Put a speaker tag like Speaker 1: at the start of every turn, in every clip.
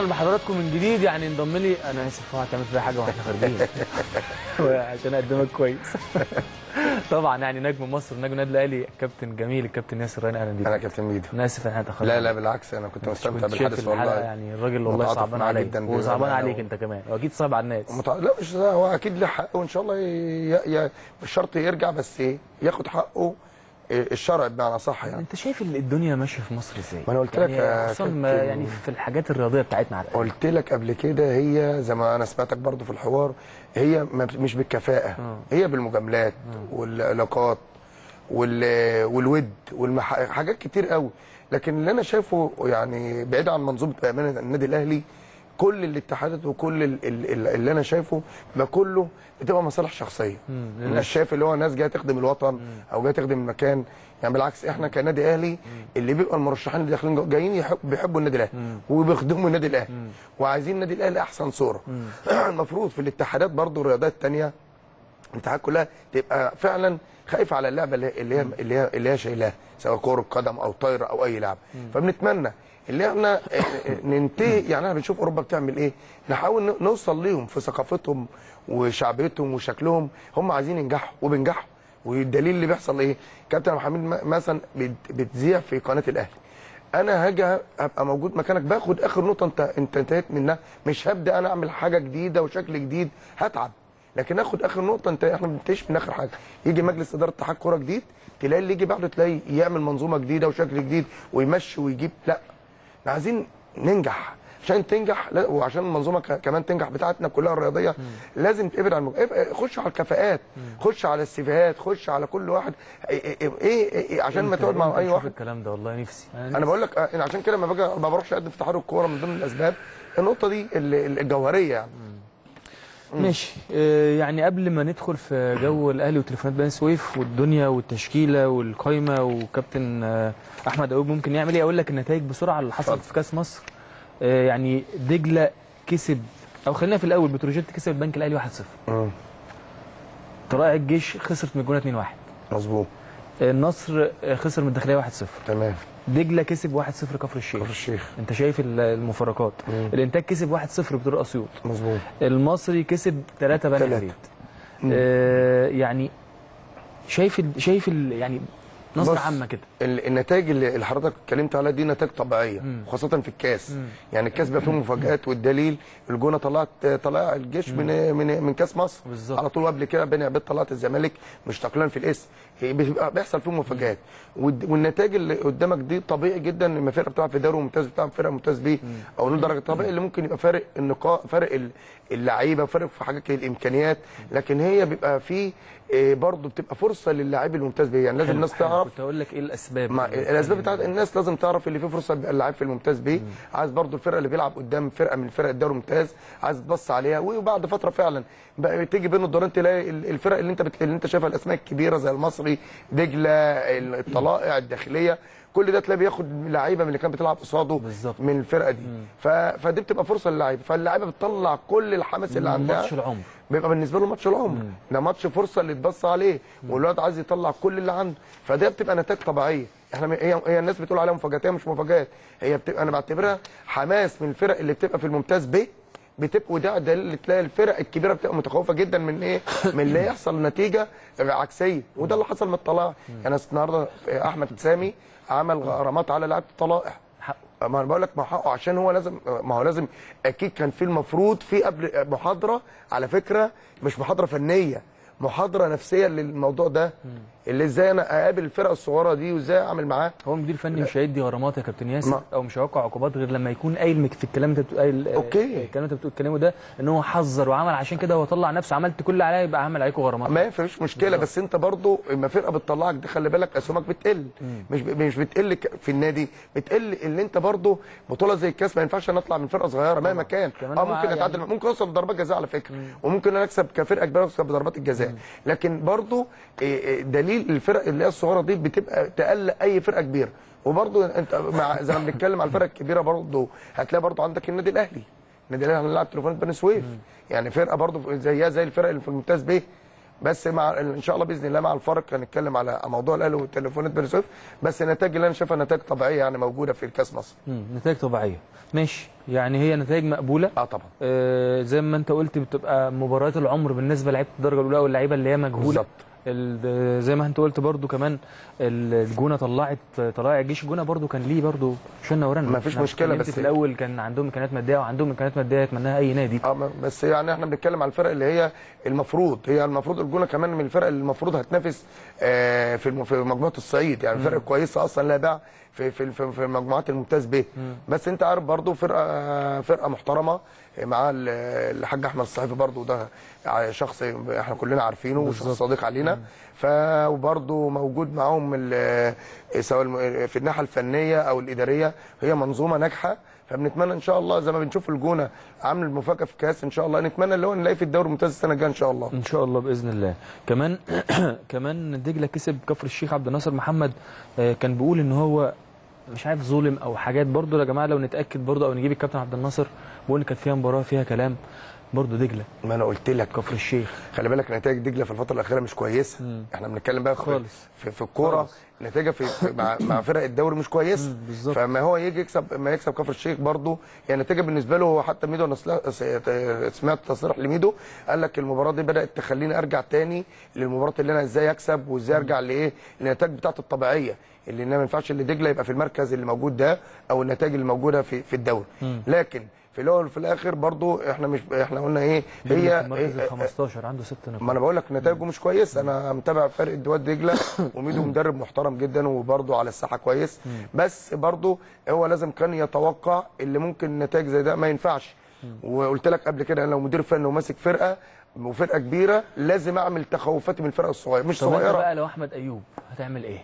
Speaker 1: اهلا بحضراتكم من جديد يعني انضم لي انا اسف اوعى تعمل فيها حاجه واحنا خارجين عشان اقدمك كويس طبعا يعني نجم مصر نجم النادي الاهلي كابتن جميل الكابتن ياسر راني اهلا بيك
Speaker 2: انا كابتن ميدو
Speaker 1: انا اسف ان احنا اتاخرنا
Speaker 2: لا لا بالعكس انا كنت مستمتع
Speaker 1: كنت شايف
Speaker 2: بالحدث
Speaker 1: الحلقة
Speaker 2: والله
Speaker 1: يعني الراجل والله
Speaker 2: متعاطف
Speaker 1: صعبان
Speaker 2: معاه
Speaker 1: عليك
Speaker 2: جدا
Speaker 1: وصعبان
Speaker 2: بأمانة.
Speaker 1: عليك انت كمان واكيد صعب على الناس
Speaker 2: متع... لا مش هو اكيد له حق وان شاء الله ي... ي... مش شرط يرجع بس ايه ياخد حقه إيه، الشرع بمعنى صح يعني
Speaker 1: انت شايف ال- الدنيا ماشيه في مصر ازاي؟
Speaker 2: ما أنا قلت لك
Speaker 1: يعني
Speaker 2: يا
Speaker 1: خصوصا
Speaker 2: كابتن-
Speaker 1: يعني في الحاجات الرياضيه بتاعتنا على الأقل.
Speaker 2: قلت لك قبل كده هي زي ما انا سمعتك برضو في الحوار هي ما- مش بالكفاءه
Speaker 1: آه.
Speaker 2: هي بالمجاملات والعلاقات وال... والود والحاجات كتير قوي لكن اللي انا شايفه يعني بعيد عن منظومه بامانه النادي الاهلي كل الاتحادات وكل ال- ال- ال- اللي انا شايفه ده كله بتبقى مصالح شخصيه
Speaker 1: مم،
Speaker 2: مش شايف اللي هو ناس جايه تخدم الوطن او جايه تخدم المكان يعني بالعكس احنا كنادي اهلي اللي بيبقى المرشحين اللي داخلين جو- جايين يحب بيحبوا النادي الاهلي وبيخدموا النادي الاهلي وعايزين النادي الاهلي احسن صوره المفروض في الاتحادات برضو الرياضات الثانيه الاتحاد كلها تبقى فعلا خايفه على اللعبه اللي اللي هي اللي هي, اللي هي شايلاها سواء كره قدم او طايره او اي لعبه فبنتمنى اللي احنا اه، اه، ننتهي يعني احنا بنشوف اوروبا بتعمل ايه نحاول ن- نوصل ليهم في ثقافتهم وشعبيتهم وشكلهم هم عايزين ينجحوا وبينجحوا والدليل اللي بيحصل ايه كابتن عبد الحميد م- مثلا بت- بتذيع في قناه الاهلي انا هاجي ابقى موجود مكانك باخد اخر نقطه انت انت انتهيت منها مش هبدا انا اعمل حاجه جديده وشكل جديد هتعب لكن اخد اخر نقطه انت احنا ما بننتهيش من اخر حاجه يجي مجلس اداره اتحاد كوره جديد تلاقي اللي يجي بعده تلاقي يعمل منظومه جديده وشكل جديد ويمشي ويجيب لا احنا عايزين ننجح عشان تنجح لا وعشان المنظومه ك- كمان تنجح بتاعتنا كلها الرياضيه لازم تبعد عن المج... ابقى خش على الكفاءات خش على السيفيهات خش على كل واحد ايه, إيه, إيه, إيه عشان ما
Speaker 1: أنت-
Speaker 2: تقعد مع
Speaker 1: أنت
Speaker 2: اي
Speaker 1: تشوف
Speaker 2: واحد
Speaker 1: الكلام ده والله نفسي
Speaker 2: انا بقول لك آه، عشان كده لما باجي ما بروحش اقدم في اتحاد الكوره من ضمن الاسباب النقطه دي ال- ال- الجوهريه يعني
Speaker 1: ماشي آه، يعني قبل ما ندخل في جو الاهلي وتليفونات بني سويف والدنيا والتشكيله والقايمه وكابتن آه، احمد ايوب ممكن يعمل ايه اقول لك النتائج بسرعه اللي حصلت
Speaker 2: اتفضل.
Speaker 1: في كاس مصر آه، يعني دجله كسب او خلينا في الاول بتروجيت كسب البنك الاهلي 1-0 طلائع الجيش خسرت من الجونه 2-1
Speaker 2: مظبوط
Speaker 1: النصر آه، خسر من الداخليه 1-0
Speaker 2: تمام
Speaker 1: دجله كسب 1-0 كفر الشيخ
Speaker 2: كفر الشيخ
Speaker 1: انت شايف ال- المفارقات
Speaker 2: مم.
Speaker 1: الانتاج كسب 1-0 بطريق اسيوط
Speaker 2: مظبوط
Speaker 1: المصري كسب 3 بني
Speaker 2: تلاتة.
Speaker 1: حديد آه يعني شايف ال شايف ال يعني نظره
Speaker 2: بص،
Speaker 1: عامه كده
Speaker 2: ال- النتائج اللي اللي حضرتك اتكلمت عليها دي نتائج طبيعيه
Speaker 1: مم.
Speaker 2: خاصه في الكاس يعني الكاس بيبقى فيه مفاجات والدليل الجونه طلعت طلع الجيش من من من كاس مصر
Speaker 1: بالظبط.
Speaker 2: على طول قبل كده بني عبيد طلعت الزمالك مش تقليلا في الاسم هي بيبقى بيحصل فيهم مفاجات والد- والنتائج اللي قدامك دي طبيعي جدا لما فرقه بتلعب في دوري ممتاز بتلعب في فرقه ممتاز بيه او نقول درجه طبيعي اللي ممكن يبقى فارق النقاط فارق ال- اللعيبه فارق في حاجات الامكانيات لكن هي بيبقى في إيه، برضه بتبقى فرصه للاعب الممتاز بيه يعني لازم
Speaker 1: حلو،
Speaker 2: الناس
Speaker 1: حلو.
Speaker 2: تعرف
Speaker 1: كنت اقول لك ايه الاسباب
Speaker 2: مع
Speaker 1: اللي
Speaker 2: الاسباب
Speaker 1: بتخلي-
Speaker 2: بتاعت الناس لازم تعرف اللي فيه فرصه يبقى اللاعب في الممتاز بيه عايز برضو الفرقه اللي بيلعب قدام فرقه من فرق الدوري الممتاز عايز تبص عليها وبعد فتره فعلا بقى تيجي بين الدورين تلاقي ال- الفرق اللي انت بت... اللي انت شايفها الاسماء الكبيره زي المصري دجله الطلائع الداخليه كل ده تلاقيه بياخد لعيبه من اللي كانت بتلعب قصاده
Speaker 1: بالظبط.
Speaker 2: من الفرقه دي ف... فدي بتبقى فرصه للعيبه فاللعيبه بتطلع كل الحماس اللي عندها
Speaker 1: ماتش العمر
Speaker 2: بيبقى بالنسبه له ماتش العمر ده ماتش فرصه اللي تبص عليه والواد عايز يطلع كل اللي عنده فده بتبقى نتائج طبيعيه احنا م- هي هي الناس بتقول عليها مفاجات هي مش مفاجات هي بتبقى انا بعتبرها حماس من الفرق اللي بتبقى في الممتاز ب بتبقى وده دليل اللي تلاقي الفرق الكبيره بتبقى متخوفه جدا من ايه؟ من اللي يحصل نتيجه عكسيه وده اللي حصل من الطلائع يعني النهارده احمد سامي عمل غرامات على لعيبه الطلائع
Speaker 1: حقه
Speaker 2: ما انا بقول لك ما حقه عشان هو لازم ما هو لازم اكيد كان في المفروض في قبل محاضره على فكره مش محاضره فنيه محاضره نفسيه للموضوع ده اللي ازاي انا اقابل الفرقه الصغيره دي وازاي اعمل معاه
Speaker 1: هو المدير الفني مش هيدي غرامات يا كابتن ياسر
Speaker 2: ما-
Speaker 1: او مش هيوقع عقوبات غير لما يكون قايل مك- في الكلام اللي انت بتقول قايل
Speaker 2: أوكي.
Speaker 1: الكلام اللي انت بتقول كلامه ده ان هو حذر وعمل عشان كده هو طلع نفسه عملت كل اللي عليا يبقى عمل عليكم غرامات
Speaker 2: ما فيش مشكله بس انت برضو اما فرقه بتطلعك دي خلي بالك اسهمك بتقل مش ب- مش بتقل ك- في النادي بتقل اللي انت برضو بطوله زي الكاس ما ينفعش نطلع من فرقه صغيره مهما كان
Speaker 1: كمان
Speaker 2: اه
Speaker 1: هو
Speaker 2: ممكن
Speaker 1: يعني-
Speaker 2: اتعادل ممكن اوصل لضربات جزاء على فكره وممكن انا اكسب كفرقه كبيره اكسب بضربات الجزاء لكن برضو إيه، إيه، دليل الفرق اللي هي الصغيره دي بتبقى تقلق اي فرقه كبيره وبرضو انت مع زي ما بنتكلم على الفرق الكبيره برضو هتلاقي برضو عندك النادي الاهلي النادي الاهلي هنلعب تليفونات بني سويف يعني فرقه برضو زيها زي الفرق اللي في الممتاز بيه بس مع ان شاء الله باذن الله مع الفرق هنتكلم على موضوع الاهلي والتليفونات بني سويف بس النتائج اللي انا شايفها نتائج طبيعيه يعني موجوده في الكاس مصر
Speaker 1: مم. نتائج طبيعيه ماشي يعني هي نتائج مقبوله
Speaker 2: اه طبعا
Speaker 1: آه زي ما انت قلت بتبقى مباريات العمر بالنسبه لعيبه الدرجه الاولى واللعيبه اللي هي مجهوله
Speaker 2: بالظبط
Speaker 1: ال- زي ما انت قلت برضو كمان ال- الجونه طلعت طلائع الجيش الجونه برضو كان ليه برضو شنه ورنا
Speaker 2: ما فيش
Speaker 1: أنا
Speaker 2: مشكلة،
Speaker 1: اتكلمت
Speaker 2: بس-
Speaker 1: في الاول كان عندهم امكانيات ماديه وعندهم امكانيات ماديه يتمناها اي نادي
Speaker 2: اه ما- بس يعني احنا بنتكلم على الفرق اللي هي المفروض هي المفروض الجونه كمان من الفرق اللي المفروض هتنافس آه، في الم- في مجموعه الصعيد يعني الفرق كويسه اصلا لها باع في في في في مجموعات الممتاز ب بس انت عارف برضو فرقه فرقه محترمه مع ال- الحاج احمد الصحيفي برضو ده شخص احنا كلنا عارفينه وشخص صديق علينا ف وبرضو موجود معاهم ال- سواء الم- في الناحيه الفنيه او الاداريه هي منظومه ناجحه فبنتمنى ان شاء الله زي ما بنشوف الجونه عامل مفاجاه في الكاس ان شاء الله نتمنى اللي هو نلاقي في الدوري الممتاز السنه الجايه ان شاء الله
Speaker 1: ان شاء الله باذن الله كمان كمان دجله كسب كفر الشيخ عبد الناصر محمد آه، كان بيقول ان هو مش عارف ظلم او حاجات برضو يا جماعه لو نتاكد برضو او نجيب الكابتن عبد الناصر بيقول ان كانت فيها مباراه فيها كلام برضو دجله
Speaker 2: ما انا قلت لك
Speaker 1: كفر الشيخ
Speaker 2: خلي بالك نتائج دجله في الفتره الاخيره مش كويسه
Speaker 1: مم.
Speaker 2: احنا بنتكلم بقى في
Speaker 1: خالص.
Speaker 2: في, في الكوره
Speaker 1: خالص.
Speaker 2: نتيجه في, في مع, مع فرق الدوري مش كويسه
Speaker 1: مم، بالظبط.
Speaker 2: فما هو يجي يكسب ما يكسب كفر الشيخ برضه يعني النتيجه بالنسبه له هو حتى ميدو انا سلا- س- سمعت تصريح لميدو قال لك المباراه دي بدات تخليني ارجع تاني للمباراه اللي انا ازاي اكسب وازاي ارجع لايه للنتائج بتاعته الطبيعيه اللي إنها ما ينفعش اللي دجله يبقى في المركز اللي موجود ده او النتائج اللي موجوده في في الدوري لكن في الاول وفي الاخر برضو احنا مش احنا قلنا ايه
Speaker 1: دجلة
Speaker 2: هي
Speaker 1: في المركز
Speaker 2: إيه-
Speaker 1: ال 15 عنده ست نقاط
Speaker 2: ما انا بقول لك نتائجه مش كويس انا متابع فرقه دواد دجله وميدو مدرب محترم جدا وبرده على الساحه كويس بس برده هو لازم كان يتوقع اللي ممكن نتائج زي ده ما ينفعش وقلت لك قبل كده انا لو مدير فني وماسك فرقه وفرقه كبيره لازم اعمل تخوفاتي من الفرقه الصغيره مش
Speaker 1: طب انت
Speaker 2: صغيره
Speaker 1: بقى لو احمد ايوب هتعمل ايه؟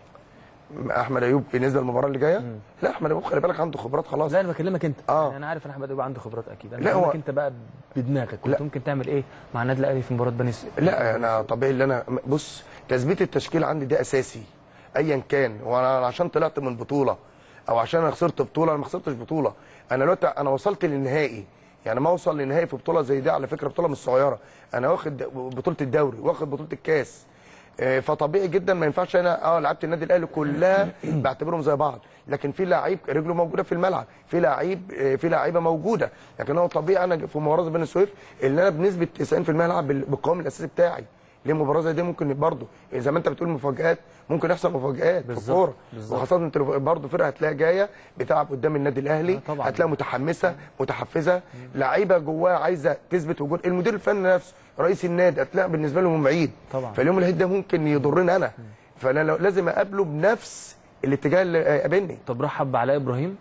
Speaker 2: احمد ايوب بالنسبه للمباراه اللي جايه لا احمد ايوب خلي بالك عنده خبرات خلاص
Speaker 1: لا انا بكلمك انت
Speaker 2: آه.
Speaker 1: يعني انا عارف ان احمد ايوب عنده خبرات اكيد انا
Speaker 2: لا،
Speaker 1: بكلمك
Speaker 2: هو-
Speaker 1: انت بقى بدماغك كنت
Speaker 2: لا.
Speaker 1: ممكن تعمل ايه مع النادي الاهلي في مباراه بني سويف
Speaker 2: لا انا طبيعي اللي انا بص تثبيت التشكيل عندي ده اساسي ايا كان وانا عشان طلعت من بطوله او عشان انا خسرت بطوله انا ما خسرتش بطوله انا دلوقتي انا وصلت للنهائي يعني ما اوصل للنهائي في بطوله زي دي على فكره بطوله مش صغيره انا واخد بطوله الدوري واخد بطوله الكاس آه، فطبيعي جدا ما ينفعش انا اه لعبت النادي الاهلي كلها بعتبرهم زي بعض لكن في لعيب رجله موجوده في الملعب في لعيب آه، في لعيبه موجوده لكن هو طبيعي انا في مباراه بني سويف اللي انا بنسبه 90% العب بال- بالقوام الاساسي بتاعي ليه مباراه زي دي ممكن برضه زي ما انت بتقول مفاجات ممكن يحصل مفاجات في
Speaker 1: بالظبط،
Speaker 2: الكوره
Speaker 1: بالظبط.
Speaker 2: وخاصه انت برضه فرقه هتلاقيها جايه بتلعب قدام النادي الاهلي
Speaker 1: آه طبعاً.
Speaker 2: هتلاقيها متحمسه متحفزه لعيبه جواها عايزه تثبت وجود المدير الفني نفسه رئيس النادي هتلاقي بالنسبه لهم معيد
Speaker 1: طبعاً.
Speaker 2: فاليوم العيد ده ممكن يضرني انا فانا لو- لازم اقابله بنفس الاتجاه اللي قابلني
Speaker 1: طب رحب بعلاء ابراهيم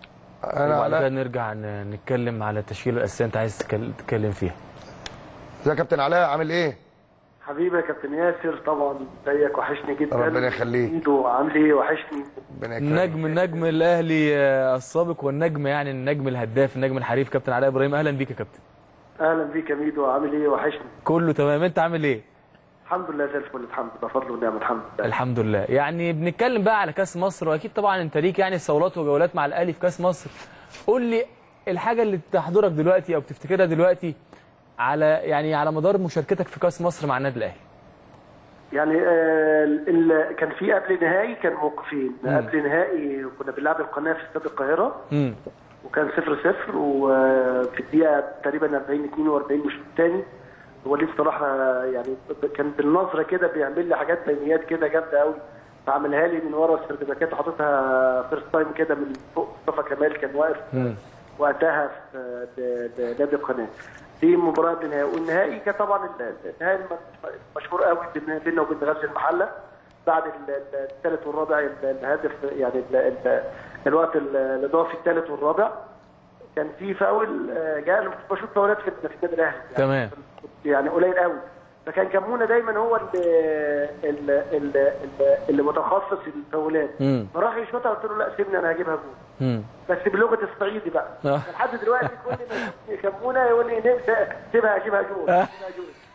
Speaker 2: انا
Speaker 1: وبعد كده
Speaker 2: على
Speaker 1: نرجع ن- نتكلم على التشكيله الاساسيه انت عايز تتكل- تتكلم فيها
Speaker 2: ازيك يا كابتن علاء عامل ايه؟
Speaker 3: حبيبي يا كابتن ياسر طبعا زيك وحشني جدا
Speaker 2: ربنا يخليك.
Speaker 3: ايده عامل ايه وحشني
Speaker 2: ربنا يكرمك.
Speaker 1: نجم نجم الاهلي آه، السابق والنجم يعني النجم الهداف النجم الحريف كابتن علاء ابراهيم اهلا بيك يا كابتن
Speaker 3: اهلا بيك يا ميدو عامل ايه وحشني
Speaker 1: كله تمام انت عامل ايه
Speaker 3: الحمد لله زي الفل الحمد لله فضل ونعم الحمد لله
Speaker 1: الحمد لله يعني بنتكلم بقى على كاس مصر واكيد طبعا انت ليك يعني صولات وجولات مع الاهلي في كاس مصر قول لي الحاجه اللي تحضرك دلوقتي او بتفتكرها دلوقتي على يعني على مدار مشاركتك في كاس مصر مع النادي الاهلي
Speaker 3: يعني آه ال... كان في قبل نهائي كان موقفين قبل نهائي كنا بنلعب القناه في استاد القاهره
Speaker 1: امم
Speaker 3: وكان 0 0 وفي الدقيقه تقريبا 40 42 مش الثاني وليد صلاح آه، يعني كان بالنظره كده بيعمل لي حاجات بينيات كده جامده قوي فعملها لي من ورا السردباكات وحاططها فيرست تايم كده من فوق مصطفى كمال كان واقف وقتها في ب- بنادي القناه دي مباراه النهائي والنهائي كان طبعا ال- النهائي الم- مشهور قوي بين- بيننا وبين غزل المحله بعد ال- ال- الثالث والرابع ال- الهدف يعني ال- ال- الوقت ال- الاضافي الثالث والرابع كان في فاول آه، جاء انا كنت بشوف فاولات في في النادي الاهلي يعني
Speaker 1: تمام
Speaker 3: يعني قليل قوي فكان كمونه دايما هو اللي اللي, اللي, اللي متخصص في الفاولات
Speaker 1: مم.
Speaker 3: فراح يشوطها قلت له لا سيبني انا هجيبها جول
Speaker 1: امم
Speaker 3: بس بلغه الصعيدي بقى
Speaker 1: آه.
Speaker 3: لحد دلوقتي كل ما يشوفني كمونه يقول لي نمسى سيبها اجيبها جول سيبها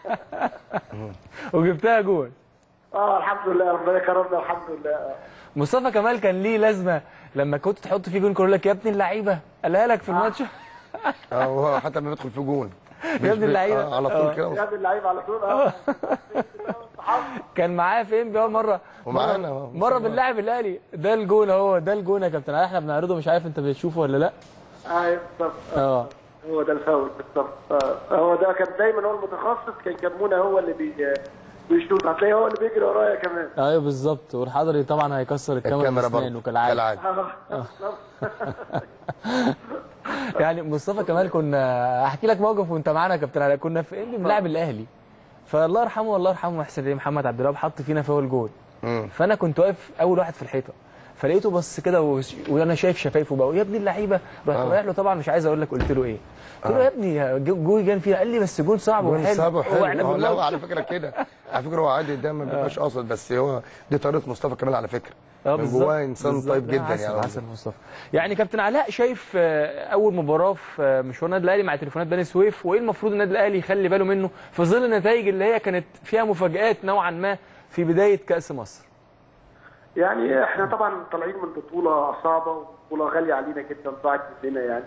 Speaker 3: جول
Speaker 1: وجبتها جول
Speaker 3: اه الحمد لله ربنا كرمنا الحمد لله آه.
Speaker 1: مصطفى كمال كان ليه لازمه لما كنت تحط فيه جون كان يقول لك يا ابني اللعيبه قالها لك في الماتش
Speaker 2: اه هو حتى لما بيدخل في جون
Speaker 1: يا ابن اللعيبه
Speaker 2: آه على طول كده
Speaker 3: يا ابن اللعيبه على طول اه صحاب.
Speaker 1: كان معايا فين بقى مره
Speaker 2: ومعانا
Speaker 1: مره,
Speaker 2: أهو.
Speaker 1: مرة بنلعب الاهلي ده الجون اهو ده الجون يا كابتن علي احنا بنعرضه مش عارف انت بتشوفه ولا لا
Speaker 3: ايوه بالظبط
Speaker 1: اه
Speaker 3: هو ده الفاول بالظبط آه، هو ده كان دايما هو المتخصص كان كمونه هو اللي بي بيشوط هتلاقيه هو اللي بيجري ورايا كمان
Speaker 1: ايوه بالظبط والحضري طبعا هيكسر الكاميرا
Speaker 2: الكاميرا
Speaker 1: باسنانه
Speaker 2: برضه
Speaker 1: كالعاده
Speaker 2: كالعاده
Speaker 3: آه، بالظبط.
Speaker 1: يعني مصطفى كمال كنا احكي لك موقف وانت معانا يا كابتن علاء كنا في ايه بنلعب الاهلي فالله يرحمه الله يرحمه محسن عليه محمد عبد الوهاب حط فينا فاول جول
Speaker 2: مم.
Speaker 1: فانا كنت واقف اول واحد في الحيطه فلقيته بص كده وش- وانا شايف شفايفه بقى يا ابني اللعيبه رحت
Speaker 2: آه.
Speaker 1: رايح له طبعا مش عايز اقول لك قلت له ايه قلت له يا ابني جو- جول جان فيها قال لي بس جول صعب
Speaker 2: جول
Speaker 1: وحلو
Speaker 2: صعب وحلو
Speaker 1: واحنا
Speaker 2: آه، لا هو
Speaker 1: بنلعب.
Speaker 2: على فكره كده على فكره هو عادي ده ما بيبقاش قاصد بس هو دي طريقه مصطفى كمال على فكره
Speaker 1: اه
Speaker 2: من
Speaker 1: بالظبط
Speaker 2: جواه انسان
Speaker 1: بالظبط.
Speaker 2: طيب
Speaker 1: لا،
Speaker 2: جدا
Speaker 1: عسل
Speaker 2: يعني
Speaker 1: عسل مصطفى يعني كابتن علاء شايف آه، اول مباراه في آه، مشوار النادي الاهلي مع تليفونات بني سويف وايه المفروض النادي الاهلي يخلي باله منه في ظل النتائج اللي هي كانت فيها مفاجات نوعا ما في بدايه كاس مصر
Speaker 3: يعني احنا طبعا طالعين من بطوله صعبه وبطوله غاليه علينا جدا ضاعت مننا يعني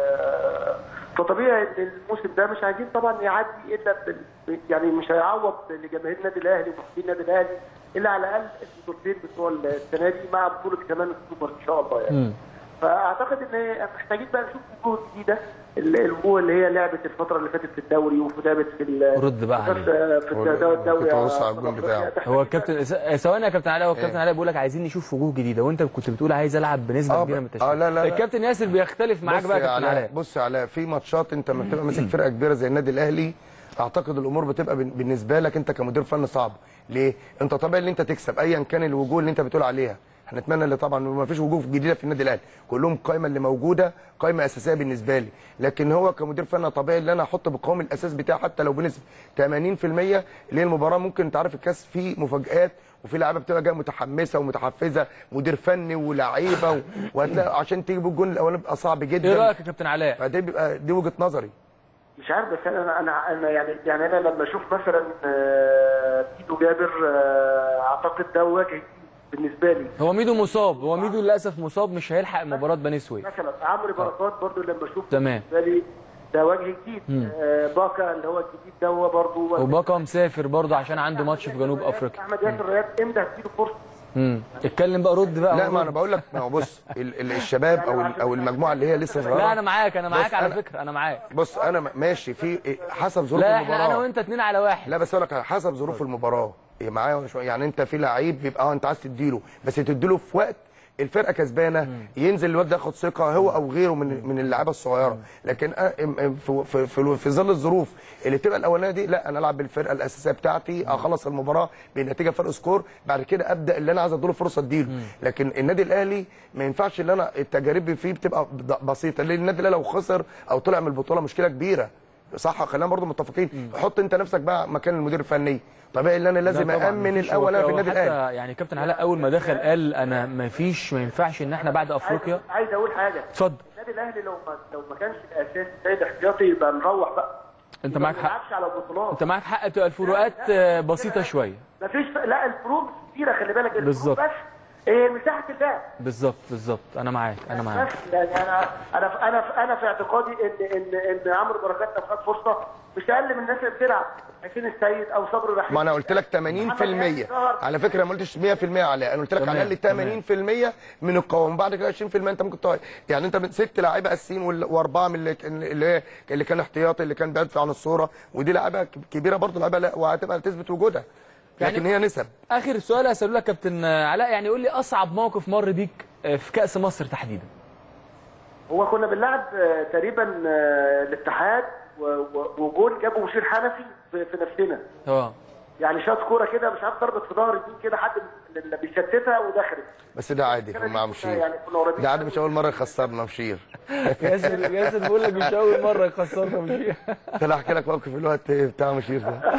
Speaker 3: آه، فطبيعي ان الموسم ده مش عايزين طبعا يعدي الا بال- يعني مش هيعوض لجماهير النادي الاهلي ومحبين النادي الاهلي الا على الاقل البطولتين بتوع السنه دي مع بطوله كمان السوبر ان شاء الله يعني. فاعتقد ان محتاجين بقى نشوف وجوه جديده ال- الوجوه اللي هي لعبت الفتره اللي فاتت في الدوري ولعبت في ال-
Speaker 1: رد بقى
Speaker 3: في
Speaker 1: عليه.
Speaker 3: في الدوري الدوري
Speaker 2: كنت ببص على الجون بتاعه.
Speaker 1: هو الكابتن س- ثواني يا كابتن علاء هو الكابتن علاء بيقول لك عايزين نشوف وجوه جديده وانت كنت بتقول عايز العب بنسبه
Speaker 2: آه،
Speaker 1: كبيره من
Speaker 2: ب-
Speaker 1: التشكيل
Speaker 2: آه، لا، لا، لا.
Speaker 1: الكابتن ياسر بيختلف معاك
Speaker 2: بص
Speaker 1: بقى يا
Speaker 2: يا
Speaker 1: كابتن
Speaker 2: علاء
Speaker 1: علاء
Speaker 2: بص يا علاء في ماتشات انت لما بتبقى ماسك فرقه كبيره زي النادي الاهلي اعتقد الامور بتبقى بن- بالنسبه لك انت كمدير فني صعب ليه انت طبيعي ان انت تكسب ايا كان الوجوه اللي انت بتقول عليها احنا نتمنى اللي طبعا ما فيش وجوه جديده في النادي الاهلي كلهم القائمه اللي موجوده قائمه اساسيه بالنسبه لي لكن هو كمدير فني طبيعي ان انا احط بالقوام الاساس بتاعي حتى لو بنسبه 80% اللي هي المباراه ممكن انت عارف الكاس فيه مفاجات وفي لعيبه بتبقى جايه متحمسه ومتحفزه مدير فني ولاعيبه و- وهتلاقي عشان تجيب الجون الاولاني بيبقى صعب جدا
Speaker 1: ايه رايك يا كابتن علاء
Speaker 2: فدي بيبقى دي وجهه نظري
Speaker 3: مش عارف بس انا انا انا يعني يعني انا لما اشوف مثلا آه، ميدو جابر آه، اعتقد ده وجه جديد بالنسبه لي
Speaker 1: هو ميدو مصاب هو ميدو للاسف مصاب مش هيلحق مباراه بني سويف
Speaker 3: مثلا عمرو بركات برضو لما اشوف
Speaker 1: تمام.
Speaker 3: بالنسبه لي ده وجه جديد آه، باكا اللي هو الجديد ده هو برضو
Speaker 1: وباكا مسافر برضه عشان عنده ماتش في جنوب افريقيا
Speaker 3: احمد ياسر رياض امتى هتديله فرصه
Speaker 1: امم اتكلم بقى رد بقى
Speaker 2: لا ما انا بقول لك ما هو بص ال- ال- الشباب او ال- او المجموعه اللي هي لسه صغيره
Speaker 1: لا انا معاك انا معاك
Speaker 2: بص
Speaker 1: على
Speaker 2: أنا-
Speaker 1: فكره انا معاك
Speaker 2: بص انا م- ماشي في حسب ظروف
Speaker 1: لا
Speaker 2: المباراه
Speaker 1: احنا انا وانت اتنين على واحد
Speaker 2: لا بس اقول لك على حسب ظروف المباراه إيه معايا ولا مش معايا؟ يعني انت في لعيب بيبقى اه انت عايز تديله بس تديله في وقت الفرقه كسبانه ينزل الواد ده ياخد ثقه هو او غيره من من اللعيبه الصغيره لكن أنا- ام- ام- في في في, في ظل الظروف اللي بتبقى الاولانيه دي لا انا العب بالفرقه الاساسيه بتاعتي اخلص المباراه بنتيجه فرق سكور بعد كده ابدا اللي انا عايز اديله فرصه اديله لكن النادي الاهلي ما ينفعش اللي انا التجارب فيه بتبقى بض- بسيطه لان النادي الاهلي لو خسر او طلع من البطوله مشكله كبيره صح خلينا برضو متفقين حط انت نفسك بقى مكان المدير الفني طبيعي ان انا لازم
Speaker 1: لا طبعاً
Speaker 2: امن
Speaker 1: مفيش
Speaker 2: الاول انا
Speaker 1: هو
Speaker 2: في النادي
Speaker 1: حتى
Speaker 2: الاهلي
Speaker 1: يعني كابتن علاء اول ما دخل قال انا ما فيش ما ينفعش ان احنا بعد افريقيا
Speaker 3: عايز, عايز اقول حاجه
Speaker 1: اتفضل
Speaker 3: النادي الاهلي لو ما لو ما كانش الاساس سيد احتياطي يبقى نروح بقى
Speaker 1: انت
Speaker 3: يبقى
Speaker 1: معاك
Speaker 3: ما
Speaker 1: حق
Speaker 3: نلعبش على بطولات
Speaker 1: انت معاك حق تبقى الفروقات آه، بسيطه شويه
Speaker 3: مفيش ف... لا الفروق كتيره خلي بالك الفروق
Speaker 1: بالظبط.
Speaker 3: بس هي مساحه اللعب
Speaker 1: بالظبط بالظبط انا معاك انا معاك
Speaker 3: بس يعني انا انا انا انا في اعتقادي ان ان ان عمرو بركات لو خد فرصه مش اقل من الناس اللي بتلعب حسين السيد او صبري رحيم
Speaker 2: ما انا قلت لك 80% على فكره ما قلتش 100% على انا قلت لك على
Speaker 1: تمام،
Speaker 2: الاقل 80% من القوام بعد كده 20% انت ممكن تغير يعني انت من ست لعيبه اساسيين وال- واربعه من اللي اللي هي- اللي كان احتياطي اللي كان بعيد عن الصوره ودي لعيبه كبيره برضه لعيبه لا وهتبقى تثبت وجودها
Speaker 1: يعني-
Speaker 2: لكن هي نسب
Speaker 1: اخر سؤال هسأله لك كابتن علاء يعني قول لي اصعب موقف مر بيك آه، في كاس مصر تحديدا
Speaker 3: هو كنا بنلعب آه، تقريبا آه، الاتحاد و- و- وجول جابه مشير حنفي في في نفسنا
Speaker 1: اه
Speaker 3: يعني شاط كوره كده مش عارف ضربت في ظهر اليمين كده حد من اللي بيشتتها ودخلت
Speaker 2: بس ده عادي
Speaker 3: كده دي
Speaker 2: مع
Speaker 3: كنا
Speaker 2: مشير
Speaker 3: يعني كنا قريبين
Speaker 2: ده عادي مش اول مره يخسرنا مشير
Speaker 1: ياسر ياسر بيقول لك مش اول مره يخسرنا مش
Speaker 2: انا احكي لك موقف الوقت بتاع مشير ده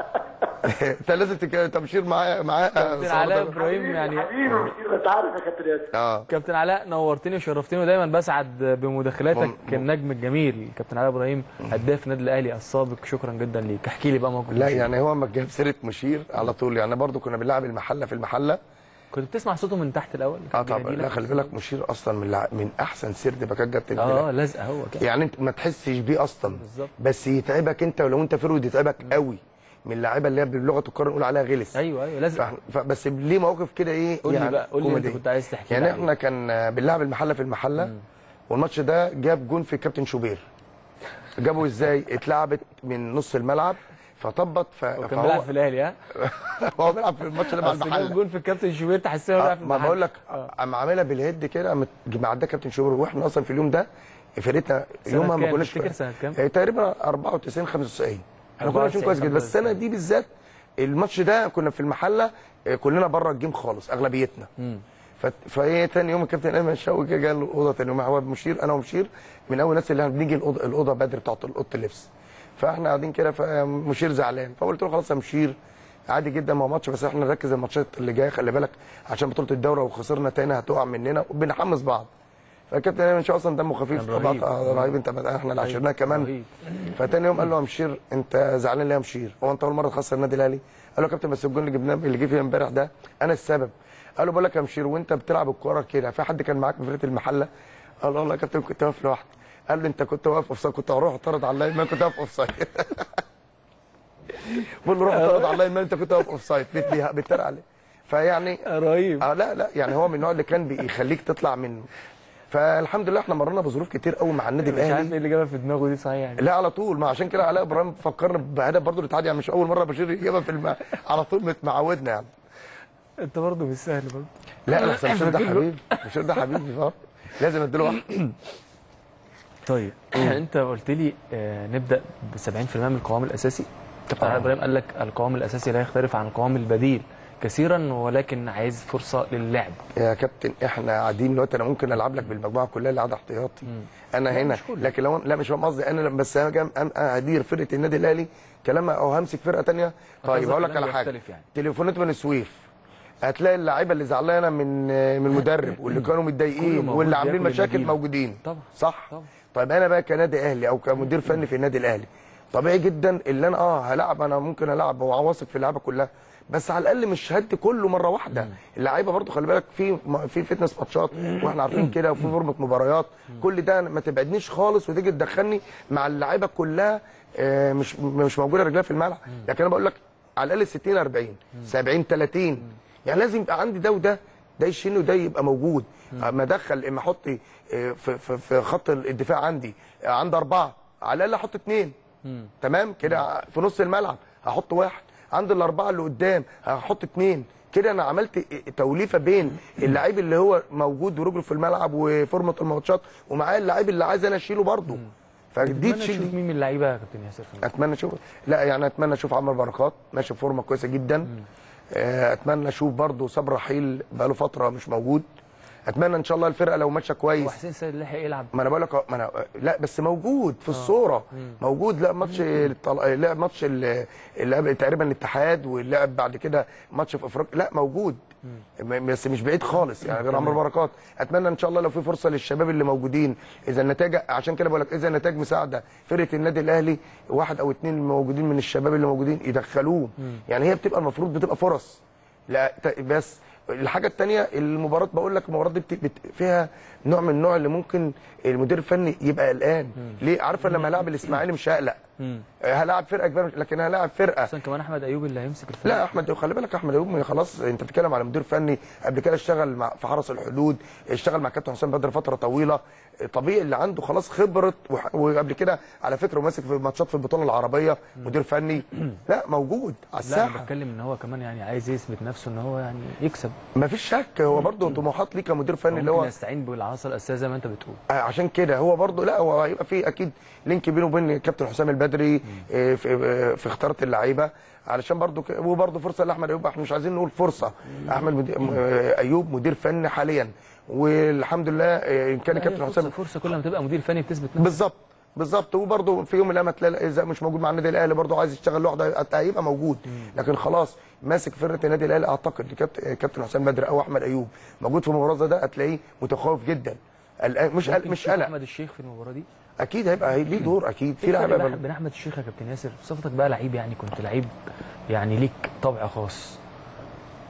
Speaker 2: انت لازم تك... انت مشير معايا معايا
Speaker 1: كابتن علاء ابراهيم يعني
Speaker 3: حبيبي مشير انت عارف يا كابتن ياسر
Speaker 2: اه
Speaker 1: كابتن علاء نورتني وشرفتني ودايما بسعد بمداخلاتك
Speaker 2: مم.
Speaker 1: النجم الجميل كابتن علاء ابراهيم هداف النادي الاهلي السابق شكرا جدا ليك احكي لي بقى موقف
Speaker 2: لا
Speaker 1: مشير.
Speaker 2: يعني هو ما جاب سيره مشير على طول يعني برضو كنا بنلعب المحله في المحله
Speaker 1: كنت بتسمع صوته من تحت الاول
Speaker 2: اه
Speaker 1: كان
Speaker 2: طبعا
Speaker 1: بينادي
Speaker 2: لا
Speaker 1: لك؟
Speaker 2: خلي بالك مشير اصلا من الع- من احسن سرد باكات جت
Speaker 1: اه لازقه هو كده
Speaker 2: يعني انت ما تحسش بيه اصلا
Speaker 1: بالظبط.
Speaker 2: بس يتعبك انت ولو انت فرود يتعبك قوي من اللعيبه اللي هي بلغه الكوره نقول عليها غلس
Speaker 1: ايوه ايوه لازقه
Speaker 2: فإحنا- فبس ليه مواقف كده ايه
Speaker 1: قول لي بقى قول لي انت
Speaker 2: كوميدية.
Speaker 1: كنت عايز تحكي
Speaker 2: يعني
Speaker 1: لي
Speaker 2: احنا كان بنلعب المحله في المحله والماتش ده جاب جون في كابتن شوبير جابه ازاي اتلعبت من نص الملعب فطبت ف...
Speaker 1: عليه. كان بيلعب في الاهلي ها
Speaker 2: هو بيلعب في الماتش ده مع
Speaker 1: بس جاب
Speaker 2: المحله
Speaker 1: جول في الكابتن شوبير تحسها بيلعب في
Speaker 2: ما
Speaker 1: المحل.
Speaker 2: بقول لك
Speaker 1: آه.
Speaker 2: قام عاملها بالهيد كده قامت معداه كابتن شوبير واحنا اصلا في اليوم ده فرقتنا
Speaker 1: سنة
Speaker 2: يومها ما
Speaker 1: كام؟
Speaker 2: كناش
Speaker 1: تفتكر سنة كام؟
Speaker 2: آه، تقريبا 94 95 احنا كنا ماشيين
Speaker 1: 94
Speaker 2: كويس جدا بس السنه دي بالذات الماتش ده كنا في المحله آه، كلنا بره الجيم خالص اغلبيتنا ف- فهي تاني يوم الكابتن ايمن شوقي جه جه الاوضه تاني يوم هو مشير انا ومشير من اول الناس اللي احنا بنيجي الاوضه الاوضه بدري بتاعت اوضه اللبس فاحنا قاعدين كده فمشير زعلان فقلت له خلاص يا مشير عادي جدا ما هو ماتش بس احنا نركز الماتشات اللي جايه خلي بالك عشان بطوله الدوره وخسرنا تاني هتقع مننا وبنحمس بعض فالكابتن ايمن شوقي اصلا دمه خفيف
Speaker 1: كان رهيب.
Speaker 2: طبعا آه، رهيب انت احنا اللي عشرناه كمان
Speaker 1: رهيب.
Speaker 2: فتاني يوم قال له يا مشير انت زعلان ليه يا مشير هو انت اول مره تخسر النادي الاهلي قال له يا كابتن بس الجون اللي جبناه اللي جه فينا امبارح ده انا السبب قال له بقول لك يا مشير وانت بتلعب الكوره كده في حد كان معاك في فرقه المحله قال له والله يا كابتن كنت واقف لوحدي قال له انت كنت واقف اوف سايد كنت هروح اعترض على اللاين مان كنت واقف اوف سايد بقول له روح اعترض على اللاين مان انت كنت واقف اوف سايد بيتريق عليه فيعني
Speaker 1: رهيب
Speaker 2: اه لا لا يعني هو من النوع اللي كان بيخليك تطلع منه فالحمد لله احنا مرينا بظروف كتير قوي مع النادي
Speaker 1: مش عارف
Speaker 2: الاهلي
Speaker 1: ايه اللي جابها في دماغه دي صحيح يعني
Speaker 2: لا على طول ما عشان كده علاء ابراهيم فكرنا بهدف برضه الاتحاد يعني مش اول مره بشير يجيبها في الم... على طول مت- معودنا يعني
Speaker 1: انت برضه مش سهل برضه
Speaker 2: لا لا أصل بشير ده حبيبي بشير ده حبيبي برضه لازم اديله واحد
Speaker 1: طيب انت قلت لي آه، نبدا ب 70% من القوام الاساسي كابتن
Speaker 2: آه.
Speaker 1: علاء ابراهيم قال لك القوام الاساسي لا يختلف عن القوام البديل كثيرا ولكن عايز فرصه للعب
Speaker 2: يا كابتن احنا قاعدين دلوقتي انا ممكن العب لك بالمجموعه كلها اللي قاعده احتياطي انا هنا
Speaker 1: مش كله.
Speaker 2: لكن لو لا مش فاهم قصدي انا لما- بس انا جام- أم- هدير فرقه النادي الاهلي كلام او همسك فرقه ثانيه طيب
Speaker 1: قصدك
Speaker 2: هقول لك
Speaker 1: كلام
Speaker 2: على حاجه
Speaker 1: بيختلف يعني.
Speaker 2: تليفونات من السويف هتلاقي اللعيبه اللي زعلانه من من المدرب واللي كانوا
Speaker 1: كله
Speaker 2: متضايقين
Speaker 1: موجود
Speaker 2: واللي عاملين
Speaker 1: بياكل
Speaker 2: مشاكل
Speaker 1: النجيلة.
Speaker 2: موجودين
Speaker 1: طبعا.
Speaker 2: صح
Speaker 1: طبعا.
Speaker 2: طيب انا بقى كنادي اهلي او كمدير فني في النادي الاهلي طبيعي جدا اللي انا اه هلعب انا ممكن العب واثق في اللعيبه كلها بس على الاقل مش هدي كله مره واحده اللعيبه برضو خلي بالك في في فتنس ماتشات واحنا عارفين كده وفي فورمه مباريات كل ده ما تبعدنيش خالص وتيجي تدخلني مع اللعيبه كلها آه، مش مش موجوده رجلها في الملعب لكن انا بقول لك على الاقل 60 40 70 30 يعني لازم يبقى عندي ده وده ده يشيلني وده يبقى موجود اما ادخل اما احط آه، في, في, في خط الدفاع عندي آه، عندي اربعه على الاقل احط اثنين تمام كده في نص الملعب هحط واحد عند الاربعه اللي قدام هحط اثنين كده انا عملت توليفه بين اللعيب اللي هو موجود ورجله في الملعب وفورمه الماتشات ومعاه اللعيب اللي عايز انا اشيله برده فدي
Speaker 1: اتمنى
Speaker 2: تشيل
Speaker 1: تشوف مين من اللعيبه يا كابتن ياسر في الملعب.
Speaker 2: اتمنى اشوف لا يعني اتمنى اشوف عمرو بركات ماشي بفورمه كويسه جدا آه، اتمنى اشوف برضه صبري رحيل بقاله فتره مش موجود اتمنى ان شاء الله الفرقه لو ماشيه كويس
Speaker 1: وحسين سيد لحق يلعب
Speaker 2: ما انا بقول لك ما انا لا بس موجود في الصوره موجود لا ماتش الطل... لعب ماتش ال- اللي قبل تقريبا الاتحاد واللعب بعد كده ماتش في افريقيا لا موجود م- بس مش بعيد خالص يعني غير عمرو بركات اتمنى ان شاء الله لو في فرصه للشباب اللي موجودين اذا النتائج عشان كده بقول لك اذا النتائج مساعده فرقه النادي الاهلي واحد او اثنين موجودين من الشباب اللي موجودين يدخلوه يعني هي بتبقى المفروض بتبقى فرص لا ت- بس الحاجه الثانيه المباراه بقول لك المباراه دي بت... بت... فيها نوع من النوع اللي ممكن المدير الفني يبقى قلقان ليه عارفه لما هلاعب الاسماعيلي مش هقلق هلاعب فرقه كبيره لكن هلاعب فرقه
Speaker 1: خصوصا كمان احمد ايوب اللي هيمسك الفرقه
Speaker 2: لا احمد خلي بالك احمد ايوب خلاص انت بتتكلم على مدير فني قبل كده اشتغل مع في حرس الحدود اشتغل مع كابتن حسام بدر فتره طويله طبيعي اللي عنده خلاص خبره وح- وقبل كده على فكره ماسك في ماتشات في البطوله العربيه مدير فني لا موجود على
Speaker 1: لا انا
Speaker 2: الساحه
Speaker 1: بتكلم ان هو كمان يعني عايز يثبت نفسه ان هو يعني يكسب
Speaker 2: ما فيش شك هو برضه طموحات ليه كمدير فني اللي
Speaker 1: ممكن
Speaker 2: هو
Speaker 1: يستعين بالعناصر الاساسيه زي ما انت بتقول
Speaker 2: آه، عشان كده هو برضه لا هو هيبقى في اكيد لينك بينه وبين كابتن حسام البدري آه، في آه، في اختيار اللعيبه علشان برضه ك- وبرضه فرصه لاحمد ايوب احنا مش عايزين نقول فرصه احمد مدي... آه، ايوب مدير فني حاليا والحمد لله آه، ان كان
Speaker 1: لا، هي
Speaker 2: كابتن
Speaker 1: فرصه
Speaker 2: حسام
Speaker 1: فرصه كل ما تبقى مدير فني بتثبت نفسك
Speaker 2: بالظبط بالظبط وبرضه في يوم من الايام هتلاقي اذا مش موجود مع النادي الاهلي برضه عايز يشتغل لوحده هت- هيبقى موجود لكن خلاص ماسك فرقه النادي الاهلي اعتقد كابتن كابتن حسام بدر او احمد ايوب موجود في المباراه ده هتلاقيه متخوف جدا قلقان- مش قلق
Speaker 1: ممكن
Speaker 2: مش
Speaker 1: تشوف
Speaker 2: قلق
Speaker 1: احمد الشيخ في المباراه دي
Speaker 2: اكيد هيبقى هي- ليه دور اكيد في
Speaker 1: في
Speaker 2: لعيبه
Speaker 1: لعيبه
Speaker 2: بل-
Speaker 1: بين احمد الشيخ يا كابتن ياسر بصفتك بقى لعيب يعني كنت لعيب يعني ليك طبع خاص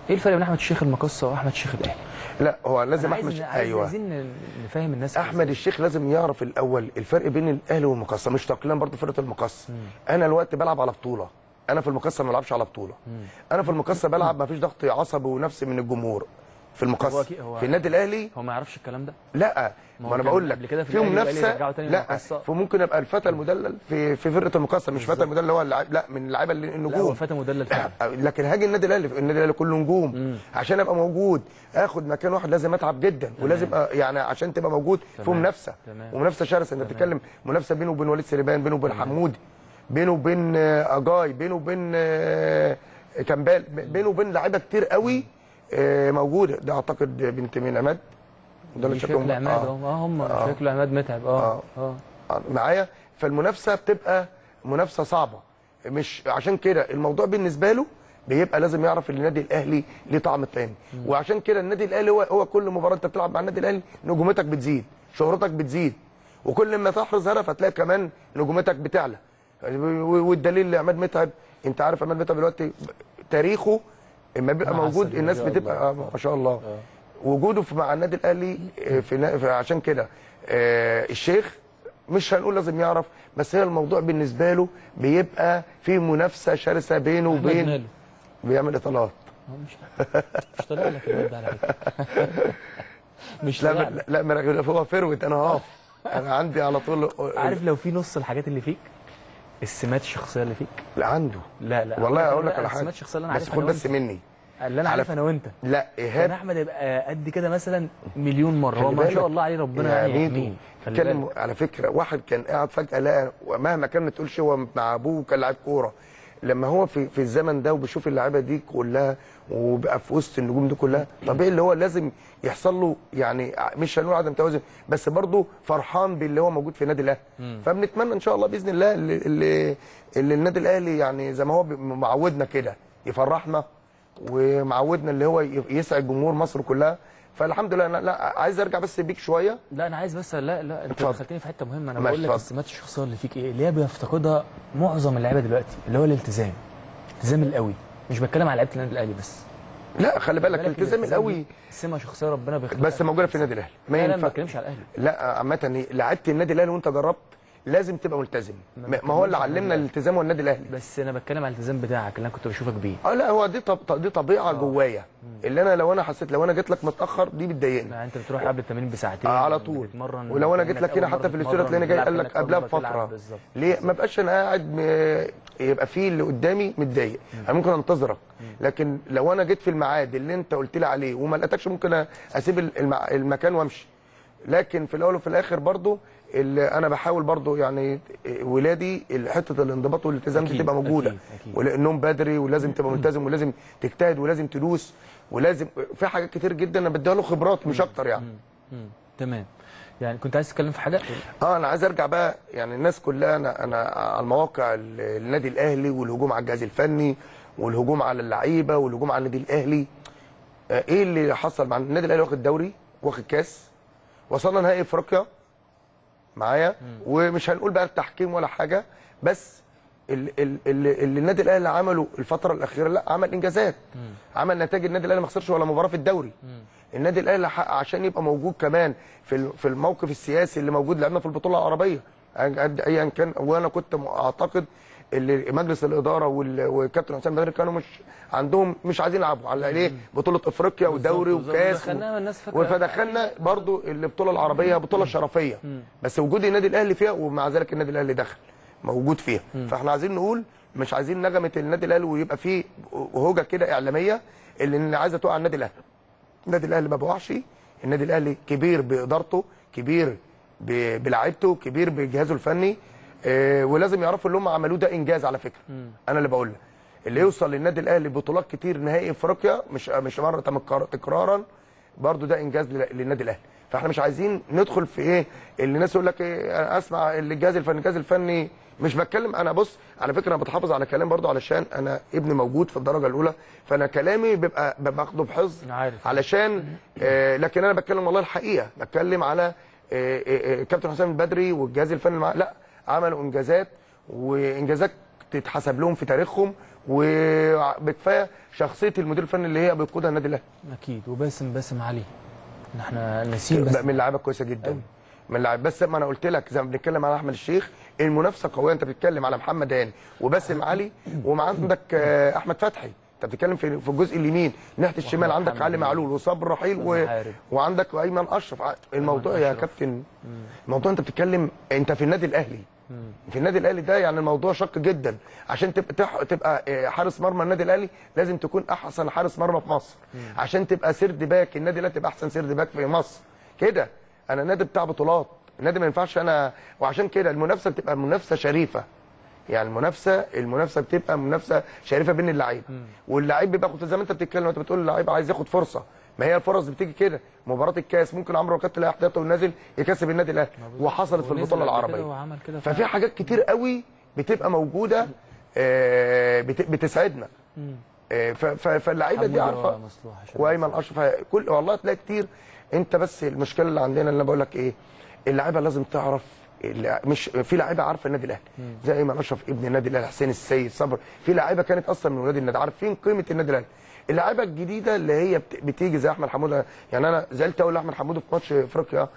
Speaker 1: ايه الفرق بين احمد الشيخ المقصه واحمد الشيخ الاهلي
Speaker 2: لا هو لازم
Speaker 1: أنا
Speaker 2: احمد
Speaker 1: عايز
Speaker 2: ش-
Speaker 1: عايز
Speaker 2: ايوه
Speaker 1: عايزين نفهم الناس
Speaker 2: احمد الشيخ لازم يعرف الاول الفرق بين الاهلي والمقصه مش تقليلا برضه فرقه المقصه انا الوقت بلعب على بطوله انا في المقصه ما بلعبش على بطوله انا في المقصه بلعب ما فيش ضغط عصبي ونفسي من الجمهور في
Speaker 1: هو
Speaker 2: المقصه
Speaker 1: أكيد- هو-
Speaker 2: في النادي الاهلي
Speaker 1: هو ما يعرفش الكلام ده
Speaker 2: لا
Speaker 1: ما هو
Speaker 2: ما انا
Speaker 1: كان
Speaker 2: بقول لك
Speaker 1: قبل كده في
Speaker 2: في
Speaker 1: الأهلي وقال لي
Speaker 2: منافسه
Speaker 1: رجعوا تاني
Speaker 2: لا
Speaker 1: للمقصة.
Speaker 2: فممكن يبقى الفتى المدلل في في فرقه المقصه مش فتى المدلل اللي هو اللاعب لا من اللعيبه اللي
Speaker 1: لا هو
Speaker 2: النجوم
Speaker 1: فتى مدلل فعلا
Speaker 2: لكن هاجي النادي الاهلي النادي الاهلي كله نجوم عشان ابقى موجود اخد مكان واحد لازم اتعب جدا ولازم أ- يعني عشان تبقى موجود في
Speaker 1: تمام.
Speaker 2: منافسه
Speaker 1: تمام.
Speaker 2: ومنافسه شرسه انت بتتكلم منافسه بينه وبين وليد سليمان بينه وبين حمودي بينه وبين آه، اجاي بينه وبين آه، كمبال بينه وبين لعيبه كتير قوي آه، موجوده ده اعتقد بنت مين عماد ده اللي
Speaker 1: دي
Speaker 2: شكلهم-
Speaker 1: شكل عماد
Speaker 2: آه.
Speaker 1: اهو اه هم
Speaker 2: آه.
Speaker 1: شكل عماد متعب اه اه
Speaker 2: معايا فالمنافسه بتبقى منافسه صعبه مش عشان كده الموضوع بالنسبه له بيبقى لازم يعرف ان النادي الاهلي ليه طعم تاني وعشان كده النادي الاهلي هو هو كل مباراه انت بتلعب مع النادي الاهلي نجومتك بتزيد شهرتك بتزيد وكل ما تحرز هدف هتلاقي كمان نجومتك بتعلى والدليل اللي عماد متعب انت عارف عماد متعب دلوقتي تاريخه اما بيبقى
Speaker 1: مع
Speaker 2: موجود
Speaker 1: السلامة.
Speaker 2: الناس
Speaker 1: ما شاء
Speaker 2: بتبقى
Speaker 1: الله.
Speaker 2: آه، ما شاء الله وجوده في مع النادي الاهلي آه، في نا- في- عشان كده آه، الشيخ مش هنقول لازم يعرف بس هي الموضوع بالنسبه له بيبقى في منافسه شرسه بينه
Speaker 1: أحمد
Speaker 2: وبين
Speaker 1: ماله؟
Speaker 2: بيعمل اطالات
Speaker 1: هو مش مش طالع لك الواد ده على فكره مش
Speaker 2: لا
Speaker 1: طالع
Speaker 2: لا,
Speaker 1: لك.
Speaker 2: لا مرغ- هو فروت انا هقف انا عندي على طول
Speaker 1: عارف لو في نص الحاجات اللي فيك السمات الشخصيه اللي فيك
Speaker 2: لا عنده
Speaker 1: لا لا
Speaker 2: والله اقول لك
Speaker 1: لا،
Speaker 2: على حاجه
Speaker 1: السمات الشخصيه اللي انا
Speaker 2: بس
Speaker 1: عارفها
Speaker 2: خد
Speaker 1: أنا
Speaker 2: بس
Speaker 1: وأنت.
Speaker 2: مني
Speaker 1: اللي انا
Speaker 2: على
Speaker 1: عارفها انا وانت
Speaker 2: لا
Speaker 1: كان
Speaker 2: ايهاب
Speaker 1: احمد يبقى قد كده مثلا مليون مره هو
Speaker 2: خلي
Speaker 1: ما
Speaker 2: بالك.
Speaker 1: شاء الله عليه ربنا
Speaker 2: يا
Speaker 1: يعني
Speaker 2: ميدو
Speaker 1: يحميه خلي
Speaker 2: اتكلم
Speaker 1: بالك.
Speaker 2: على فكره واحد كان قاعد فجاه لقى مهما كان ما تقولش هو مع ابوه كان لاعب كوره لما هو في في الزمن ده وبيشوف اللعيبه دي كلها وبقى في وسط النجوم دي كلها طبيعي اللي هو لازم يحصل له يعني مش هنقول عدم توازن بس برضه فرحان باللي هو موجود في النادي الاهلي فبنتمنى ان شاء الله باذن الله اللي, اللي, اللي النادي الاهلي يعني زي ما هو بي- معودنا كده يفرحنا ومعودنا اللي هو ي- يسعد جمهور مصر كلها فالحمد لله أنا لا عايز ارجع بس بيك شويه
Speaker 1: لا انا عايز بس لا لا انت
Speaker 2: اتفضل.
Speaker 1: دخلتني في حته مهمه انا
Speaker 2: ماشي،
Speaker 1: بقول لك
Speaker 2: اتفضل.
Speaker 1: السمات الشخصيه اللي فيك ايه اللي هي بيفتقدها معظم اللعيبه دلوقتي اللي هو الالتزام الالتزام القوي مش بتكلم على لعيبه النادي الاهلي بس
Speaker 2: لا خلي بالك
Speaker 1: بالك
Speaker 2: الالتزام القوي
Speaker 1: دي سمه شخصيه ربنا بيخلقها
Speaker 2: بس موجوده في النادي الاهلي
Speaker 1: لا لا ما
Speaker 2: ينفع-
Speaker 1: بتكلمش على الاهلي
Speaker 2: لا عامه لعبت النادي الاهلي وانت جربت لازم تبقى ملتزم ما ما هو اللي
Speaker 1: بتكلمش عن
Speaker 2: علمنا الالتزام هو النادي الاهلي
Speaker 1: بس انا بتكلم على الالتزام بتاعك اللي انا كنت بشوفك بيه
Speaker 2: اه لا هو دي طب دي طبيعه جوايا اللي انا لو انا حسيت لو انا جيت لك متاخر دي بتضايقني
Speaker 1: لا انت بتروح قبل التمرين بساعتين
Speaker 2: آه على طول
Speaker 1: بتتمرن
Speaker 2: ولو انا جيت
Speaker 1: كأنك
Speaker 2: لك هنا
Speaker 1: أول
Speaker 2: حتى
Speaker 1: مرة
Speaker 2: في الاستوديو
Speaker 1: تتمرن،
Speaker 2: تلاقيني جاي
Speaker 1: بتلعب
Speaker 2: قال لك
Speaker 1: كأنك أول
Speaker 2: قبلها
Speaker 1: مرة تلعب
Speaker 2: بفتره
Speaker 1: بالظبط.
Speaker 2: ليه ما بقاش انا قاعد م... يبقى في اللي قدامي متضايق انا ممكن انتظرك لكن لو انا جيت في الميعاد اللي انت قلت لي عليه وما لقيتكش ممكن اسيب المع... المكان وامشي لكن في الاول وفي الاخر برضو اللي انا بحاول برضو يعني ولادي حته الانضباط والالتزام دي
Speaker 1: أكيد،
Speaker 2: تبقى موجوده
Speaker 1: أكيد، أكيد.
Speaker 2: والنوم بدري ولازم تبقى ملتزم ولازم تجتهد ولازم تدوس ولازم في حاجات كتير جدا انا بديها له خبرات مش اكتر يعني
Speaker 1: مم. تمام يعني كنت عايز تتكلم في حاجه
Speaker 2: اه انا عايز ارجع بقى يعني الناس كلها انا انا على المواقع ال- النادي الاهلي والهجوم على الجهاز الفني والهجوم على اللعيبه والهجوم على النادي الاهلي آه ايه اللي حصل مع النادي الاهلي واخد دوري واخد كاس وصلنا نهائي افريقيا معايا ومش هنقول بقى التحكيم ولا حاجه بس ال- ال- ال- اللي النادي الاهلي عمله الفتره الاخيره لا عمل انجازات عمل نتائج النادي الاهلي ما خسرش ولا مباراه في الدوري النادي الاهلي حق- عشان يبقى موجود كمان في ال- في الموقف السياسي اللي موجود لعبنا في البطوله العربيه قد ايا كان وانا كنت م- اعتقد اللي مجلس الاداره وال- والكابتن حسام بدري كانوا مش عندهم مش عايزين يلعبوا على ايه بطوله افريقيا ودوري
Speaker 1: بالظبط.
Speaker 2: وكاس
Speaker 1: دخلناها الناس فاكرة-
Speaker 2: فدخلنا برضو البطوله العربيه بطوله شرفيه بس وجود النادي الاهلي فيها ومع ذلك النادي الاهلي دخل موجود فيها فاحنا عايزين نقول مش عايزين نغمه النادي الاهلي ويبقى فيه هوجه كده اعلاميه اللي اللي عايزه توقع النادي الاهلي النادي الاهلي ما بوعش النادي الاهلي كبير بادارته كبير ب- بلاعيبته كبير بجهازه الفني آه، ولازم يعرفوا اللي هم عملوه ده انجاز على فكره انا اللي بقول لك اللي يوصل للنادي الاهلي بطولات كتير نهائي افريقيا مش مش مره تمكر- تكرارا برضو ده انجاز لل- للنادي الاهلي فاحنا مش عايزين ندخل في ايه اللي الناس يقول لك ايه انا اسمع اللي الجهاز الفني الجهاز الفني مش بتكلم انا بص على فكره انا بتحافظ على كلام برضو علشان انا ابني موجود في الدرجه الاولى فانا كلامي بيبقى ببقى باخده بحفظ
Speaker 1: عارف.
Speaker 2: علشان آه لكن انا بتكلم والله الحقيقه بتكلم على آه آه آه، كابتن حسام البدري والجهاز الفني اللي معاه لا عملوا انجازات وانجازات تتحسب لهم في تاريخهم وبكفايه شخصيه المدير الفني اللي هي بيقودها النادي الاهلي
Speaker 1: اكيد وباسم باسم علي إن احنا ناسيين بس
Speaker 2: بقى من اللعيبه كويسه جدا من اللعيبه بس ما انا قلت لك زي ما بنتكلم على احمد الشيخ المنافسه قويه انت بتتكلم على محمد هاني وباسم علي ومع عندك آه، احمد فتحي انت بتتكلم في في الجزء اليمين ناحيه الشمال عندك
Speaker 1: محمد
Speaker 2: علي معلول وصبر رحيل و...
Speaker 1: محارب.
Speaker 2: وعندك ايمن اشرف ع- الموضوع يا
Speaker 1: أشرف.
Speaker 2: كابتن الموضوع انت بتتكلم انت في النادي الاهلي في النادي الاهلي ده يعني الموضوع شق جدا عشان تبقى تح... تبقى آه، حارس مرمى النادي الاهلي لازم تكون احسن حارس مرمى في مصر عشان تبقى سيرد باك النادي الاهلي تبقى احسن سيرد باك في مصر كده انا نادي بتاع بطولات النادي ما ينفعش انا وعشان كده المنافسه بتبقى منافسه شريفه يعني المنافسه المنافسه بتبقى منافسه شريفه بين اللعيبه واللعيب بيبقى زي ما انت بتتكلم انت بتقول اللعيب عايز ياخد فرصه ما هي الفرص بتيجي كده مباراه الكاس ممكن عمرو ركات تلاقي احتياطي ونازل يكسب النادي الاهلي وحصلت في
Speaker 1: ونزل
Speaker 2: البطوله
Speaker 1: قبل كده
Speaker 2: العربيه
Speaker 1: وعمل كده
Speaker 2: ففي حاجات كتير قوي بتبقى موجوده آه، بت- بتساعدنا آه، ف- ف- فاللعيبه دي
Speaker 1: حمودة
Speaker 2: عارفه
Speaker 1: مصلوح عشان
Speaker 2: وايمن اشرف كل والله تلاقي كتير انت بس المشكله اللي عندنا اللي انا بقول لك ايه اللعيبه لازم تعرف اللع- مش في لعيبه عارفه النادي الاهلي زي ايمن اشرف ابن النادي الاهلي حسين السيد صبر في لعيبه كانت اصلا من ولاد النادي عارفين قيمه النادي الاهلي اللعيبه الجديده اللي هي بت- بتيجي زي احمد حموده يعني انا زعلت اقول لاحمد حموده في ماتش افريقيا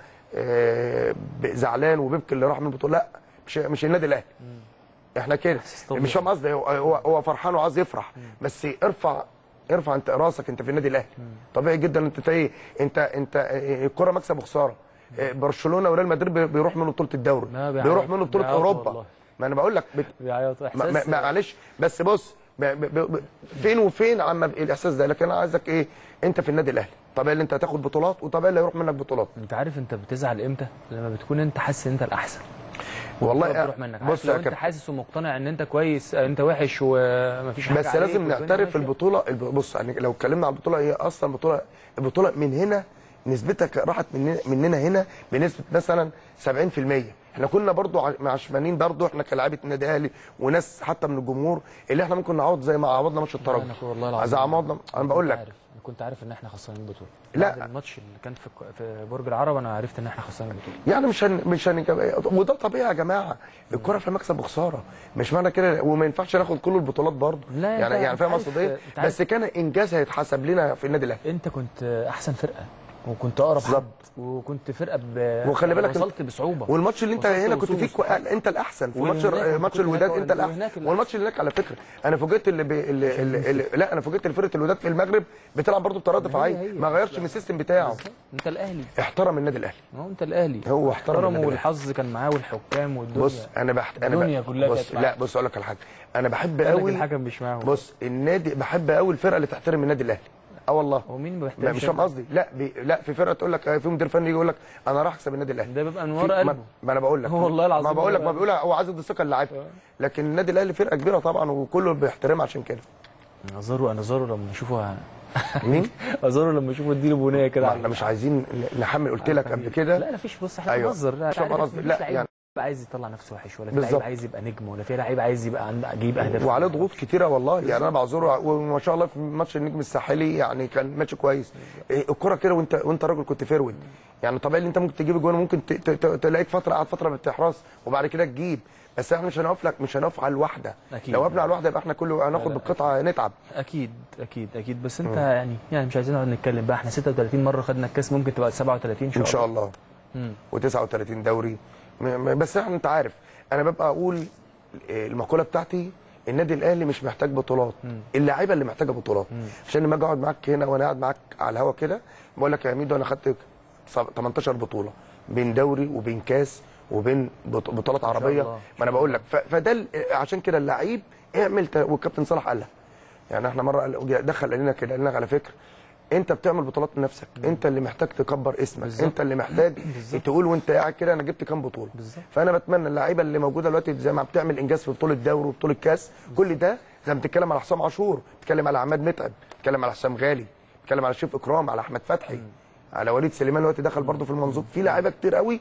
Speaker 2: آه، ب- زعلان وبيبكي اللي راح من البطوله لا مش مش النادي الاهلي احنا كده
Speaker 1: طبيعي.
Speaker 2: مش فاهم قصدي هو هو هو فرحان وعايز يفرح بس ارفع ارفع انت راسك انت في النادي الاهلي طبيعي جدا انت تلاقي انت انت اه، الكره مكسب وخساره اه، برشلونه وريال مدريد بي- بيروح منه بطوله الدوري
Speaker 1: لا، بيعيط-
Speaker 2: بيروح منه بطوله
Speaker 1: بيعيط
Speaker 2: اوروبا
Speaker 1: والله.
Speaker 2: ما انا بقول لك بت...
Speaker 1: بيعيطوا
Speaker 2: ما- ما-
Speaker 1: احساس
Speaker 2: معلش بس بص ب... ب... ب... فين وفين عم الاحساس ده لكن انا عايزك ايه انت في النادي الاهلي طبيعي اللي انت هتاخد بطولات وطبيعي اللي هيروح منك بطولات
Speaker 1: انت عارف انت بتزعل امتى لما بتكون انت حاسس ان انت الاحسن
Speaker 2: والله
Speaker 1: بتروح منك
Speaker 2: بص
Speaker 1: بص لو
Speaker 2: يا
Speaker 1: انت
Speaker 2: كابتن
Speaker 1: حاسس ومقتنع ان انت كويس انت وحش ومفيش حاجه
Speaker 2: بس
Speaker 1: عليك
Speaker 2: لازم
Speaker 1: والدنيا
Speaker 2: نعترف
Speaker 1: ماشية.
Speaker 2: البطوله الب- بص يعني لو اتكلمنا عن البطوله هي اصلا بطوله البطوله من هنا نسبتها راحت مننا, مننا هنا بنسبه مثلا 70% احنا كنا برضو ع- معشمانين برضو احنا كلاعيبه النادي الاهلي وناس حتى من الجمهور اللي احنا ممكن نعوض زي ما عوضنا ماتش الترجي
Speaker 1: انا والله العظيم
Speaker 2: زي عوضنا انا بقول
Speaker 1: كنت
Speaker 2: لك
Speaker 1: عارف. انا كنت عارف ان احنا خسرانين البطوله
Speaker 2: لا.
Speaker 1: بعد الماتش اللي كان في في برج العرب انا عرفت ان احنا خسرانين البطوله
Speaker 2: يعني مش هن... مش هن... وده طبيعي يا جماعه الكره في مكسب وخساره مش معنى كده وما ينفعش ناخد كل البطولات برضه
Speaker 1: لا،
Speaker 2: يعني
Speaker 1: انت-
Speaker 2: يعني فاهم
Speaker 1: انت
Speaker 2: اقصد ايه
Speaker 1: عارف- انت عارف-
Speaker 2: بس كان انجاز هيتحسب لنا في النادي الاهلي
Speaker 1: انت كنت احسن فرقه وكنت اقرب حد
Speaker 2: بالظبط.
Speaker 1: وكنت فرقه ب...
Speaker 2: وخلي بالك
Speaker 1: وصلت بصعوبه
Speaker 2: والماتش اللي انت
Speaker 1: وصلت
Speaker 2: هنا كنت
Speaker 1: وصول
Speaker 2: فيه كو... انت الاحسن في ماتش
Speaker 1: وهناك
Speaker 2: ماتش
Speaker 1: كنت
Speaker 2: الوداد
Speaker 1: هناك
Speaker 2: انت الاحسن
Speaker 1: وهناك
Speaker 2: والماتش اللي هناك على فكره انا فوجئت اللي, بي... اللي... اللي... اللي... لا انا فوجئت فرقه الوداد في المغرب بتلعب برضه بطريقه دفاعيه
Speaker 1: هي.
Speaker 2: ما غيرش من السيستم بتاعه
Speaker 1: انت الاهلي
Speaker 2: احترم النادي الاهلي
Speaker 1: ما هو انت الاهلي
Speaker 2: هو احترم النادي
Speaker 1: احترمه
Speaker 2: الأهلي.
Speaker 1: والحظ كان معاه والحكام والدنيا
Speaker 2: بص انا بحت... انا
Speaker 1: الدنيا
Speaker 2: ب...
Speaker 1: كلها
Speaker 2: بص
Speaker 1: كانت معاه.
Speaker 2: لا بص اقول لك على حاجه انا بحب
Speaker 1: قال لك
Speaker 2: قوي
Speaker 1: الحكم مش معاهم
Speaker 2: بص النادي بحب قوي الفرقه اللي تحترم النادي الاهلي اه والله
Speaker 1: هو مين ما
Speaker 2: لا
Speaker 1: بيحترمش
Speaker 2: مش فاهم قصدي لا بي... لا في فرقه تقول لك في مدير فني يجي يقول لك انا راح اكسب النادي الاهلي
Speaker 1: ده بيبقى من
Speaker 2: في-
Speaker 1: ورا
Speaker 2: ما...
Speaker 1: قلبه
Speaker 2: ما انا بقول لك
Speaker 1: هو والله العظيم
Speaker 2: ما بقول لك
Speaker 1: ورا
Speaker 2: ما
Speaker 1: قلبه.
Speaker 2: بيقول هو عايز يدي ثقه للاعيبه لكن النادي الاهلي فرقه كبيره طبعا وكله بيحترمها عشان كده
Speaker 1: ازارو انا زارو لما اشوفه
Speaker 2: مين؟
Speaker 1: ازارو لما اشوفه اديله بنيه كده
Speaker 2: ما
Speaker 1: على-
Speaker 2: احنا مش عايزين ن- نحمل قلت لك قبل كده
Speaker 1: لا لا فيش بص احنا
Speaker 2: أيوة.
Speaker 1: بنهزر لا
Speaker 2: مش فاهم
Speaker 1: عارف
Speaker 2: قصدي.
Speaker 1: مفيش
Speaker 2: لا،
Speaker 1: لعيب
Speaker 2: يعني-
Speaker 1: عايز يطلع نفسه وحش ولا في
Speaker 2: بالظبط.
Speaker 1: لعيب عايز يبقى نجم ولا في لعيب عايز يبقى عند- يجيب اهداف
Speaker 2: وعليه ضغوط كتيره والله يعني انا بعذره وما شاء الله في ماتش النجم الساحلي يعني كان ماتش كويس إيه، الكره كده وانت وانت راجل كنت فيرود يعني طبيعي ان انت ممكن تجيب جوان ممكن ت- ت- ت- تلاقيك فتره قاعد فتره بتحرس وبعد كده تجيب بس احنا مش هنقف لك مش هنقف على الواحده
Speaker 1: أكيد.
Speaker 2: لو وقفنا على الواحده يبقى احنا كله هناخد
Speaker 1: لا،
Speaker 2: بالقطعه نتعب
Speaker 1: اكيد اكيد اكيد بس انت يعني يعني مش عايزين نقعد نتكلم بقى احنا 36 مره خدنا الكاس ممكن تبقى 37 ان شاء
Speaker 2: ان شاء الله
Speaker 1: مم.
Speaker 2: و39 دوري م- م- بس احنا انت عارف انا ببقى اقول إيه، المقوله بتاعتي النادي الاهلي مش محتاج بطولات اللعيبه اللي محتاجه بطولات عشان لما اجي اقعد معاك هنا وانا قاعد معاك على الهوا كده بقول لك يا ميدو انا خدت سب- 18 بطوله بين دوري وبين كاس وبين بط- بطولات عربيه
Speaker 1: الله.
Speaker 2: ما انا بقول لك ف- فده ال- عشان كده اللعيب اعمل ت- والكابتن صلاح قالها يعني احنا مره قال- دخل قال لنا كده قال لنا على فكره انت بتعمل بطولات لنفسك انت اللي محتاج تكبر اسمك
Speaker 1: بالظبط.
Speaker 2: انت اللي محتاج تقول وانت قاعد كده انا جبت كام بطوله
Speaker 1: بالظبط.
Speaker 2: فانا بتمنى اللعيبه اللي موجوده دلوقتي زي ما بتعمل انجاز في بطوله دوري وبطوله كاس كل ده زي ما بتتكلم على حسام عاشور بتتكلم على عماد متعب بتتكلم على حسام غالي بتتكلم على شريف اكرام على احمد فتحي على وليد سليمان دلوقتي دخل برضه في المنظوم في لعيبه كتير قوي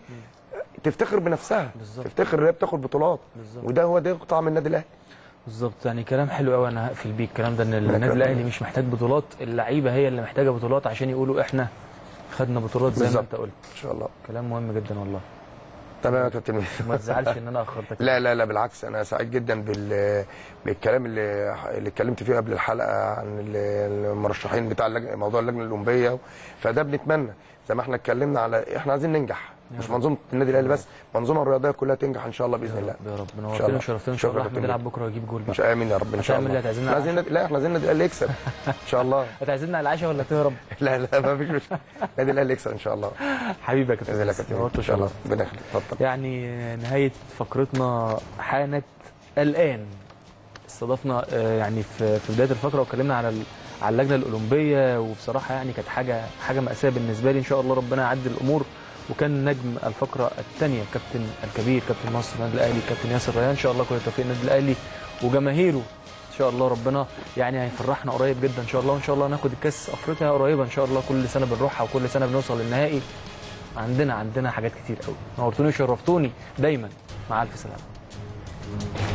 Speaker 2: تفتخر بنفسها
Speaker 1: بالظبط.
Speaker 2: تفتخر ان هي بتاخد بطولات
Speaker 1: بالظبط.
Speaker 2: وده هو ده طعم النادي الاهلي
Speaker 1: بالظبط يعني كلام حلو قوي انا هقفل بيه الكلام ده ان النادي
Speaker 2: كلام
Speaker 1: الاهلي
Speaker 2: حلو.
Speaker 1: مش محتاج بطولات اللعيبه هي اللي محتاجه بطولات عشان يقولوا احنا خدنا بطولات زي ما
Speaker 2: بالظبط.
Speaker 1: انت قلت
Speaker 2: ان شاء الله
Speaker 1: كلام مهم جدا والله
Speaker 2: تمام يا كابتن ميدو.
Speaker 1: ما تزعلش ان انا اخرتك
Speaker 2: لا لا لا بالعكس انا سعيد جدا بال بالكلام اللي اللي اتكلمت فيه قبل الحلقه عن ال- المرشحين بتاع اللجنة موضوع اللجنه الاولمبيه فده بنتمنى زي ما احنا اتكلمنا على احنا عايزين ننجح مش منظومه النادي الاهلي بس المنظومه الرياضيه كلها تنجح ان شاء الله باذن الله
Speaker 1: يا رب
Speaker 2: إن شاء
Speaker 1: نورتنا
Speaker 2: الله.
Speaker 1: وشرفتنا ان شاء الله
Speaker 2: شكرا
Speaker 1: احمد
Speaker 2: كابتن
Speaker 1: يلعب بكره ويجيب جول بقى
Speaker 2: مش امين يا رب ان شاء
Speaker 1: هتعمل
Speaker 2: الله
Speaker 1: إيه؟ هتعزمنا
Speaker 2: إحنا
Speaker 1: على
Speaker 2: عايزين النادي- لا احنا عايزين النادي الاهلي يكسب ان شاء الله
Speaker 1: هتعزمنا على العشاء ولا تهرب
Speaker 2: لا لا ما فيش مشكله النادي الاهلي يكسب ان شاء الله
Speaker 1: حبيبي يا كابتن
Speaker 2: باذن الله يا كابتن
Speaker 1: نورت
Speaker 2: ان شاء الله
Speaker 1: وشرفت.
Speaker 2: ربنا يخليك اتفضل
Speaker 1: يعني نهاية فقرتنا حانت الآن استضفنا آه، يعني في في بداية الفقرة واتكلمنا على ال- على اللجنة الأولمبية وبصراحة يعني كانت حاجة حاجة مأساة بالنسبة لي إن شاء الله ربنا يعدل الأمور وكان نجم الفقرة الثانية كابتن الكبير كابتن مصر النادي الأهلي كابتن ياسر ريان إن شاء الله كل التوفيق النادي الأهلي وجماهيره إن شاء الله ربنا يعني هيفرحنا قريب جدا إن شاء الله وإن شاء الله ناخد الكاس أفريقيا قريبة إن شاء الله كل سنة بنروحها وكل سنة بنوصل للنهائي عندنا عندنا حاجات كتير قوي نورتوني وشرفتوني دايما مع الف سلامه